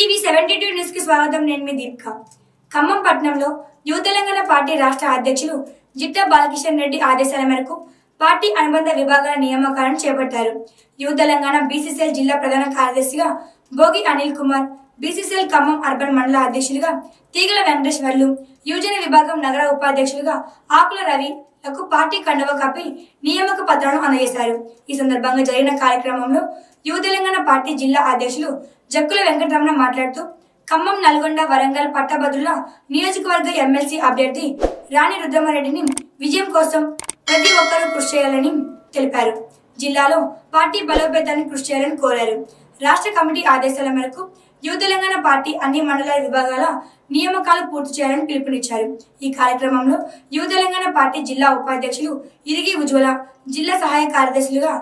TV seventy two news కి స్వాగతం నేను మీ దీపిక ఖమ్మం పట్టణంలో యువ తెలంగాణ పార్టీ రాష్ట్ర అధ్యక్షులు జిట్ట బాలకిషన్ రెడ్డి ఆదేశాల మేరకు పార్టీ అనుబంధ విభాగాల నియామకాలను చేపట్టారు యువ తెలంగాణ బీసీసీఎల్ జిల్లా ప్రధాన కార్యదర్శిగా భోగి అనిల్ కుమార్ బీసీసీఎల్ ఖమ్మం అర్బన్ మండల అధ్యక్షులుగా తీగల వెంకటేశ్వర్లు యువజన విభాగం నగర ఉపాధ్యక్షులుగా ఆకుల రవి లకు పార్టీ కండవ కప్పి నియామక పత్రాలను అందజేశారు ఈ సందర్భంగా జరిగిన కార్యక్రమంలో యువ తెలంగాణ పార్టీ జిల్లా అధ్యక్షులు జక్కుల వెంకటరమణ మాట్లాడుతూ ఖమ్మం నల్గొండ వరంగల్ పట్టభద్రుల నియోజకవర్గ ఎమ్మెల్సీ అభ్యర్థి రాణి రుద్రమారెడ్డిని విజయం కోసం ప్రతి ఒక్కరూ కృషి చేయాలని తెలిపారు జిల్లాలో పార్టీ బలోపేతానికి కృషి చేయాలని కోరారు రాష్ట్ర కమిటీ ఆదేశాల మేరకు యువ తెలంగాణ పార్టీ అన్ని మండల విభాగాల నియామకాలు పూర్తి చేయాలని పిలుపునిచ్చారు ఈ కార్యక్రమంలో యువ తెలంగాణ పార్టీ జిల్లా ఉపాధ్యక్షులు ఇరిగి ఉజ్వల జిల్లా సహాయ కార్యదర్శులుగా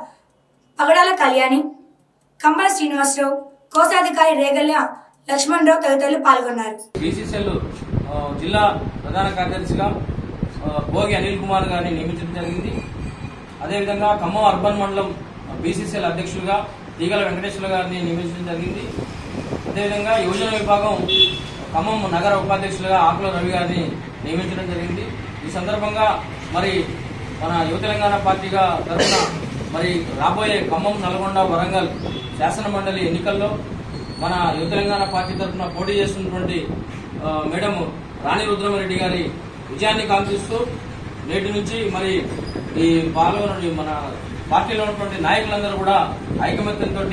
పగడాల కళ్యాణి కమ్మల శ్రీనివాసరావు కోశాధికారి రేగల్య లక్ష్మణ్ రావు తదితరులు పాల్గొన్నారు బీసీసీఎల్ ఆ, జిల్లా ప్రధాన కార్యదర్శిగా ఆ, భోగి అనిల్ కుమార్ గారిని నియమించడం జరిగింది అదేవిధంగా ఖమ్మం అర్బన్ మండలం బీసీసీఎల్ అధ్యక్షులుగా తీగల వెంకటేశ్వర గారిని నియమించడం జరిగింది అదేవిధంగా యువజన విభాగం ఖమ్మం నగర ఉపాధ్యక్షులుగా ఆకుల రవి గారిని నియమించడం జరిగింది ఈ సందర్భంగా మరి మన యువ తెలంగాణ పార్టీగా తరఫున మరి రాబోయే ఖమ్మం నల్గొండ వరంగల్ శాసన మండలి ఎన్నికల్లో మన యువ తెలంగాణ పార్టీ తరఫున పోటీ చేస్తున్నటువంటి ఆ, మేడం రాణి రుద్రమరెడ్డి గారి విజయాన్ని కాంక్షిస్తూ నేటి నుంచి మరి ఈ పాల్గొన మన పార్టీలో ఉన్నటువంటి నాయకులందరూ కూడా ఐకమత్యంతో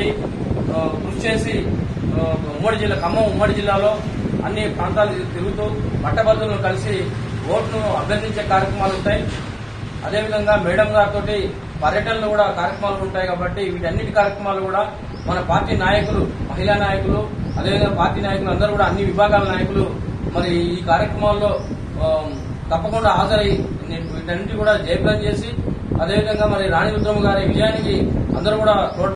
కృషి చేసి ఆ, ఉమ్మడి జిల్లా ఖమ్మం ఉమ్మడి జిల్లాలో అన్ని ప్రాంతాలు తిరుగుతూ పట్టభద్రులను కలిసి ఓటును అభ్యర్థించే కార్యక్రమాలు ఉంటాయి అదేవిధంగా మేడం గారితో పర్యటనలు కూడా కార్యక్రమాలు ఉంటాయి కాబట్టి వీటన్నిటి కార్యక్రమాలు కూడా మన పార్టీ నాయకులు మహిళా నాయకులు అదేవిధంగా పార్టీ నాయకులు అందరూ కూడా అన్ని విభాగాల నాయకులు మరి ఈ కార్యక్రమాల్లో ఆ, తప్పకుండా హాజరై వీటన్నిటి కూడా జయప్రదం చేసి అదేవిధంగా మరి రాణి రుద్రమ్మ గారి విజయానికి అందరూ కూడా తోడ్పడాలని